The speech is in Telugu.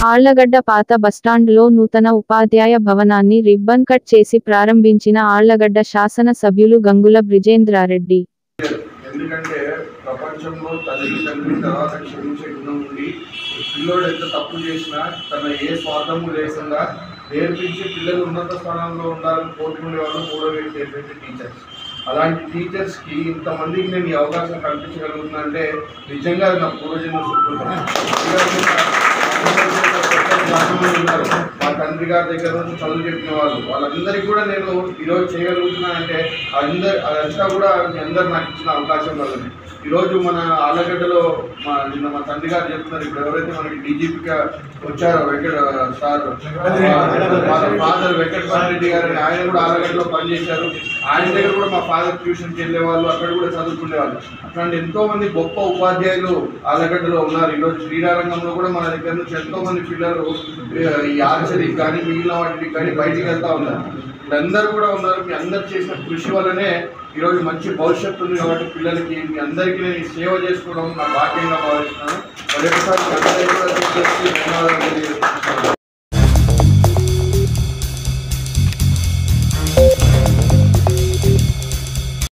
ఆళ్లగడ్డ పాత బస్టాండ్లో నూతన ఉపాధ్యాయ భవనాన్ని రిబ్బన్ కట్ చేసి ప్రారంభించిన ఆళ్లగడ్డ శాసన సభ్యులు గంగుల బ్రిజేంద్రారెడ్డి ఎందుకంటే ప్రపంచంలో తల్లి తండ్రి తర్వాత క్షమించే గుణం ఉండి పిల్లోడు ఎంత తప్పు చేసినా తన ఏ స్వార్థము లేకుండా నేర్పించి పిల్లలు ఉన్నత స్థానంలో ఉండాలని కోరుకునే వాళ్ళు మూడో వ్యక్తి ఏంటంటే టీచర్స్ అలాంటి టీచర్స్కి ఇంతమందికి నేను ఈ అవకాశం కల్పించగలుగుతున్నా అంటే నిజంగా అది నా పూర్వజన్మ సుకృతం చాలామంది ఉన్నారు మా తండ్రి గారి దగ్గర నుంచి చదువు చెప్పిన వాళ్ళు వాళ్ళందరికీ కూడా నేను ఈరోజు చేయగలుగుతున్నానంటే అందరు అదంతా కూడా మీ అందరు నాకు ఇచ్చిన అవకాశం వల్లనే ఈరోజు మన ఆలగడ్డలో మా నిన్న మా తండ్రి గారు చెప్తున్నారు ఇప్పుడు ఎవరైతే మనకి డీజీపీగా వచ్చారో వెంకట సార్ వాళ్ళ ఫాదర్ వెంకటరామ రెడ్డి గారు అని ఆయన కూడా ఆలగడ్డలో పనిచేశారు ఆయన దగ్గర కూడా మా ఫాదర్ ట్యూషన్కి వెళ్ళే వాళ్ళు అక్కడ కూడా చదువుకునే వాళ్ళు అట్లాంటి ఎంతో మంది గొప్ప ఉపాధ్యాయులు ఆలగడ్డలో ఉన్నారు ఈరోజు క్రీడారంగంలో కూడా మన దగ్గర నుంచి ఎంతో మంది పిల్లలు ఆ, ఈ ఆర్చరీకి కానీ మిగిలిన వాటికి కానీ బయటికి వెళ్తా ఉన్నారు వీళ్ళందరూ కూడా ఉన్నారు మీ అందరు చేసిన కృషి వల్లనే ఈరోజు మంచి భవిష్యత్తు ఉంది కాబట్టి పిల్లలకి మీ అందరికీ నేను ఈ సేవ చేసుకోవడం నా భాగ్యంగా భావిస్తున్నాను మరొకసారి మీ అందరికీ కూడా ధన్యవాదాలు తెలియజేస్తున్నాను